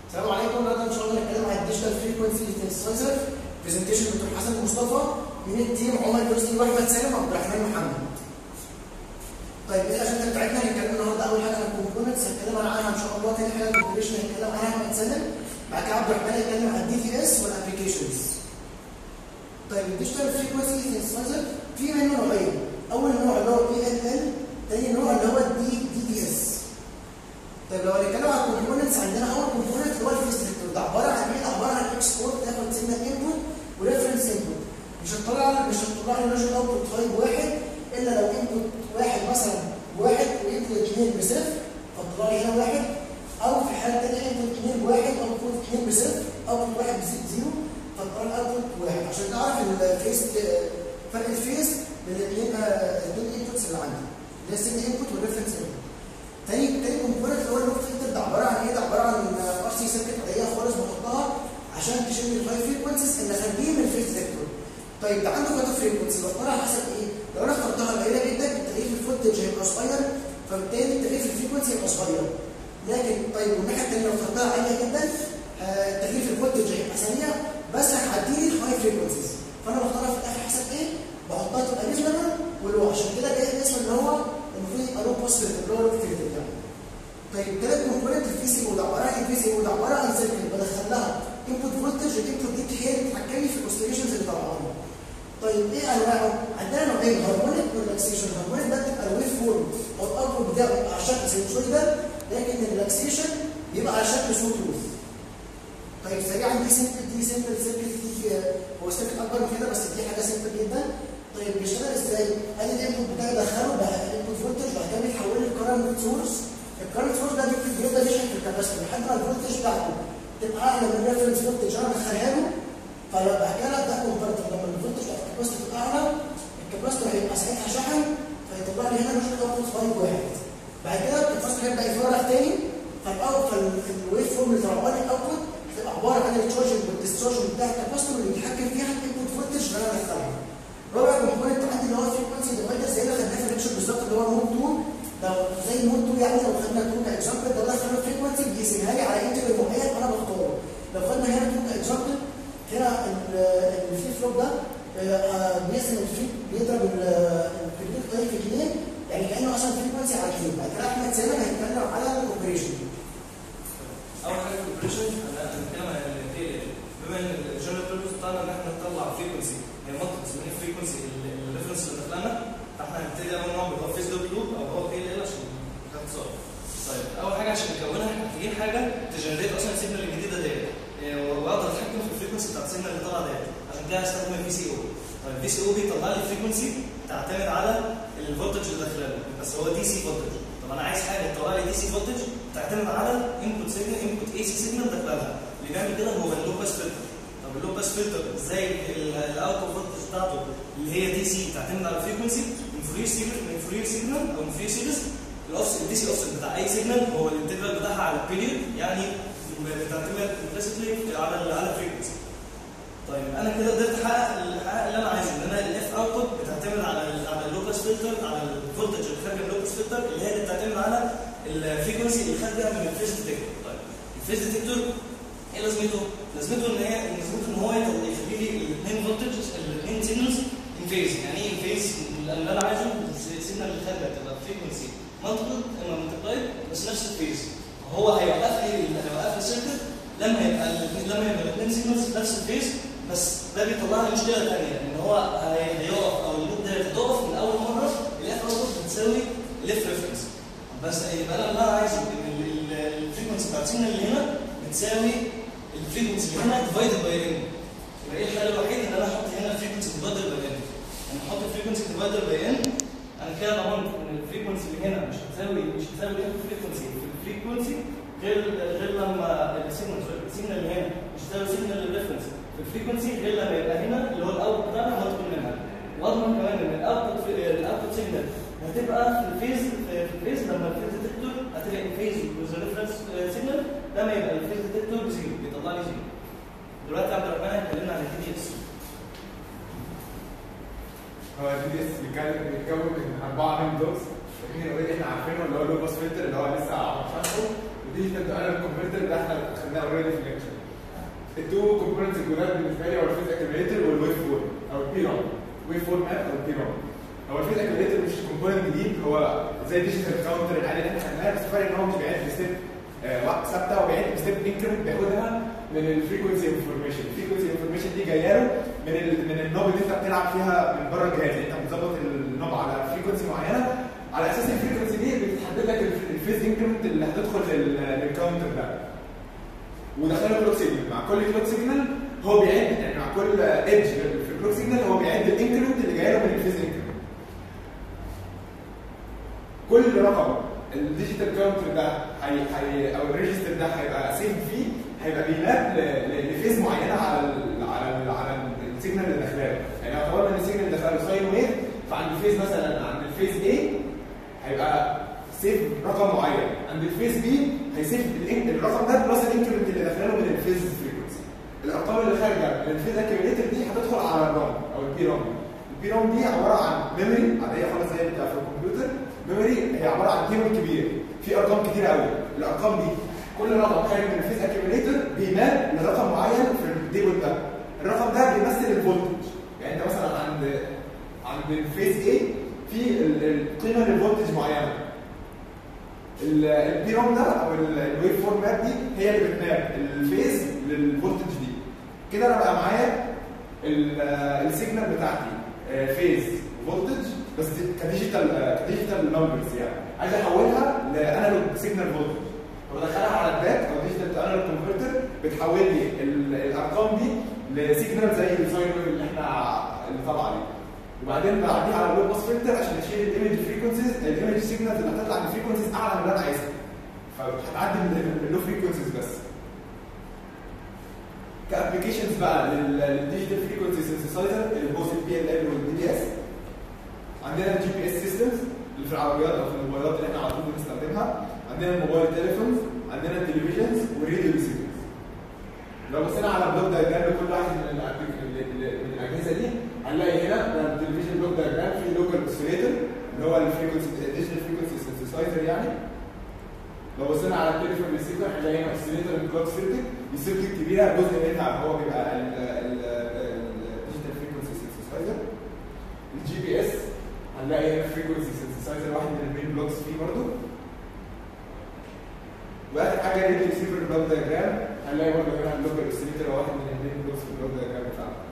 السلام عليكم النهارده ان شاء الله هنتكلم عن الديجيتال فريكونسي سنسايزر برزنتيشن دكتور حسن مصطفى من التيم عمر يوسفي واحمد سالم وعبد الرحمن محمد. طيب ايه الاجنده بتاعتنا هنتكلم النهارده اول حاجه عن الكومبوننتس هنتكلم عنها ان شاء الله تاني حاجه الكومبوننتس هنتكلم عنها احمد سالم بعد كده عبد الرحمن هيتكلم عن الدي تي اس والابلكيشنز. طيب الديجيتال فريكونسي سنسايزر في منه نوعين اول نوع اللي هو بي ال ال تاني نوع اللي هو الدي دي تي اس. طيب لو هنتكلم على الكومبوننتس عندنا اول كومبوننت اللي هو الفيس ديتكتور ده عباره عن ايه؟ عباره عن اكسبورت تاخد سيجنال انبوت وريفرنس انبوت مش هتطلع مش هتطلع لي لوجيك اوتبوت تايب واحد الا لو انبوت واحد مثلا واحد وانبوت اثنين بصفر فتطلع لي هنا واحد او في حاله ثانيه انبوت اثنين بواحد او انبوت اثنين بصفر او انبوت واحد بزيرو زيرو فتطلع لي اوتبوت واحد عشان تعرف الفيس فرق الفيس بين الاثنين الاثنين انبوتس اللي عندي اللي هي السيجنال انبوت والريفرنس انبوت تاني تاني كومبوننت اللي هو اللوب فلتر ده عباره عن ايه؟ ده عباره عن ار سي سيركت عاديه خالص بحطها عشان تشيل الهاي فريكونسيز اللي خارجين من الفيس ديتكتور. طيب ده عنده كات فريكونسي بختارها على حسب ايه؟ لو انا اخترتها قليله جدا التغيير في الفولتج هيبقى صغير فبالتالي التغيير في الفريكونسي هيبقى صغير. لكن طيب والناحيه الثانيه لو اخترتها عاليه جدا التغيير في الفولتج هيبقى سريع بس هتعدي لي الهاي فريكونسيز. فانا بختارها في الاخر حسب ايه؟ بحطها تبقى ريزونبل ولو عشان كده جاي الاسم اللي هو المفروض يبقى لو باس فلتر اللي هو لو فلتر يعني. طيب ثلاث كومبوننت الفي سي او ده عباره عن الفي سي او ده عباره عن سيركل بدخل لها انبوت فولتج الانبوت دي هي اللي بتتحكم لي في الاوسيليشنز اللي طالعه لي. طيب ايه انواعه؟ عندنا نوعين هارمونيك وريلاكسيشن، هارمونيك ده بتبقى الويف فورم او الاوتبوت بتاعه بيبقى على شكل سينسوريكال لكن الريلاكسيشن بيبقى على شكل صوت روث. طيب سريعا دي سيمبل دي سيمبل سيركل دي هو سيركل اكبر من كده بس دي حاجه سيمبل جدا. طيب بيشتغل ازاي؟ ادي الانبوت بتاعي بدخله بقى الانبوت فولتج بعد كده بيتحول لكرنت سورس الكرنت سورس ده بيبدا يشحن في الكاباستور لحد ما الفولتج بتاعته تبقى اعلى من الريفرنس فولتج انا بدخلها له فبعد كده ابدا كونفرتر لما الفولتج بتاع الكاباستور تبقى اعلى الكاباستور هيبقى ساعتها شحن فيطلع لي هنا لوجيك اوتبوت فايب واحد بعد كده الكاباستور هيبدا يفرغ تاني فالاوت فالويف فورم اللي طلعوا لي الاوتبوت تبقى عباره عن التشارجنج والديسشارجنج بتاع الكاباستور اللي بيتحكم فيها الانبوت فولتج اللي انا بدخلها رابع كومبوننت عندي اللي هو الفريكونسي ديفايدر زي اللي خدناه في الليكشر بالظبط اللي هو مود 2 لو زي مود 2 يعني لو خدنا 2 كاكزامبل ده دخل الفريكونسي بيقسمها لي على انتجر معين انا بختاره لو خدنا هنا 2 كاكزامبل هنا الفليب فلوب ده بيقسم الفليب بيضرب الفليب طيب في 2 يعني كانه اصلا فريكونسي على 2 بعد كده احمد سالم هيتكلم على الاوبريشن اول حاجه في الاوبريشن انا هنتكلم عن التيل بما ان الجنرال بيربز بتاعنا ان احنا نطلع فريكونسي هي منطقه اسمها فريكونسي الريفرنس اللي دخلنا فاحنا هنبتدي اول نوع بيبقى فيس دوت لوب او هو تيل ال عشان باختصار طيب اول حاجه عشان نكونها احنا محتاجين حاجه تجنريت اصلا السيجنال الجديده ديت واقدر اتحكم في الفريكونسي بتاعت السيجنال اللي طالعه ديت عشان كده هستخدم الفي سي او طيب الفي سي او بيطلع لي فريكونسي تعتمد على الفولتج اللي داخله بس هو دي سي فولتج طب انا عايز حاجه تطلع لي دي سي فولتج تعتمد على انبوت سيجنال انبوت اي سي سيجنال داخلها اللي بيعمل كده هو اللو باس فلتر طب اللو باس فلتر ازاي الاوت فولتج بتاعته اللي هي دي سي تعتمد على الفريكونسي من فورير سيجنال من فورير سيجنال او من فورير سيريز الاوفست الدي سي اوفست بتاع اي سيجنال هو الانتجرال بتاعها على البيريود يعني بتعتمد امبليسيتلي على على الفريكونسي طيب انا كده قدرت احقق احقق اللي انا عايزه ان انا الاف اوتبوت بتعتمد على ال على اللوكس فلتر على الفولتج اللي خارج اللوكس فلتر اللي هي اللي بتعتمد على الفريكونسي اللي خارجه من الفيز ديتكتور طيب الفيز ديتكتور ايه لازمته؟ لازمته ان هي لازمته ان هو يخلي لي الاثنين فولتج الاثنين سيجنالز ان فيز يعني ايه ان فيز اللي انا عايزه السيجنال اللي خارجه تبقى فريكونسي مالتيبل اما ملتبلايد بس نفس الفيز هو هيوقف لي هيوقف لي السيركت لما يبقى لما يبقى الاثنين سيجنالز نفس الفيز بس ده بيطلع لي مشكله ثانيه ان هو هيقف او اللوب ده هتقف من اول مره الاف اوتبوت بتساوي الاف ريفرنس بس يبقى انا اللي انا عايزه ان الفريكونسي بتاعت السيجنال اللي هنا بتساوي الفريكونسي اللي هنا ديفايدد باي ان يبقى ايه الحل الوحيد ان انا احط هنا الفريكونسي ديفايدد باي ان انا احط الفريكونسي ديفايدد باي ان انا كده ضمنت ان الفريكونسي اللي هنا مش هتساوي مش هتساوي الفريكونسي في الفريكونسي غير غير لما السيجنال السيجنال اللي هنا مش هتساوي سيجنال الريفرنس في الفريكونسي غير لما يبقى هنا اللي هو الاوت بتاعنا مطلوب منها واضمن كمان ان الاوتبوت الاوتبوت سيجنال هتبقى في الفيز في الفيز لما الفيز ديتكتور هتلاقي الفيز وذ ريفرنس سيجنال لما يبقى الفيز ديتكتور بزيرو بيطلع لي زيرو دلوقتي عبد الرحمن هيكلمنا عن الدي دي اس هو الدي دي اس بيتكون من اربعه من دوز الاثنين اوريدي احنا عارفينه اللي هو لو باس فلتر اللي هو لسه شرحه وديجيتال انالوج كونفرتر ده احنا خدناها اوريدي في الليكشر التو كومبوننتس الجداد بالنسبه لي هو الفيز اكيوميليتر والويف فورم او البي رام ويف فورم ماب او البي رام هو الفيز اكيوميليتر مش كومبوننت جديد هو زي ديجيتال كاونتر العادي اللي احنا خدناها بس الفرق ان هو مش بيعد بستيب آه، ثابته هو بيعد بستيب انكريمنت بياخدها من الفريكونسي انفورميشن الفريكونسي انفورميشن دي جايه له من ال من النوب اللي انت بتلعب فيها من بره الجهاز يعني انت بتظبط النوب على فريكونسي معينه على اساس الفريكونسي دي بتحدد لك الف- الفيز انكريمنت اللي هتدخل لل- للكاونتر ده ودخله كلوك سيجنال مع كل كلوك سيجنال هو بيعد يعني مع كل ايدج في الكلوك سيجنال هو بيعد الانكريمنت اللي جاي له من الفيز انكريمنت كل رقم الديجيتال كاونتر ده هي هي او الريجستر ده هيبقى سيف فيه هيبقى بيماب ل- ل- لفيز معينه على ال على ال على السيجنال اللي داخله يعني لو اعتبرنا ان السيجنال اللي داخله ساين ويف فعند الفيز مثلا عند الفيز A هيبقى سيف رقم معين عند الفيز بي هيسيف الإن- الرقم ده بلس الانكريمنت اللي داخله من الفيز فريكونسي الارقام اللي خارجه من الفيز اكيوميليتر دي هتدخل على الرام او البي رام البي رام دي عباره عن ميموري عاديه خالص زي بتاع في الكمبيوتر ميموري هي عباره عن تيبل كبير في ارقام كتير قوي الارقام دي كل رقم خارج من الفيز اكيوميليتر بيماب لرقم معين في التيبل ده الرقم ده بيمثل الفولتج يعني انت مثلا عند عند الفيز A في ال- القيمه للفولتج معينه ال- البي روم ده او ال- الويف فورم ماب دي هي اللي بتماب الفيز للفولتج دي كده انا بقى معايا ال- السيجنال بتاعتي آه، فيز فولتج بس دي كديجيتال آه، كديجيتال نمبرز يعني عايز احولها لانالوج سيجنال فولتج فبدخلها على الباك او ديجيتال انالوج كونفرتر بتحول لي ال- الارقام دي لسيجنال زي الساين ويف اللي احنا اللي طالعه دي وبعدين بعديها على الويب باس فلتر عشان اشيل الايمج فريكونسيز الايمج سيجنالز اللي هتطلع من فريكونسيز اعلى من اللي انا عايزها فهتعدي من اللو فريكونسيز بس كابلكيشنز بقى للديجيتال فريكونسي سنسيسايزر البوس البي ال ال والدي بي اس عندنا الجي بي اس سيستمز اللي في العربيات او في الموبايلات اللي احنا على طول بنستخدمها عندنا الموبايل تليفونز عندنا التلفزيونز والراديو ريسيفرز لو بصينا على البلوك دايجرام لكل واحد من الأبليك- ال- ال- من الاجهزه دي هنلاقي هنا ده التلفزيون بلوك دايجرام في لوكال اوسيليتور اللي هو الفريكونسي ديجيتال فريكونسي سنسيسايزر يعني لو بصينا على التليفون ريسيفر هنلاقي هنا اوسيليتور كلوك سيركت السيركت الكبيره جزء منها هو بيبقى الديجيتال فريكونسي سنسيسايزر الجي بي اس هنلاقي هنا فريكونسي سنسيسايزر واحد من المين بلوكس فيه برضه واخر حاجه ريديو ريسيفر بلوك دايجرام هنلاقي برضه هنا اللوكال اوسيليتور واحد من المين بلوكس في البلوك دايجرام بتاعنا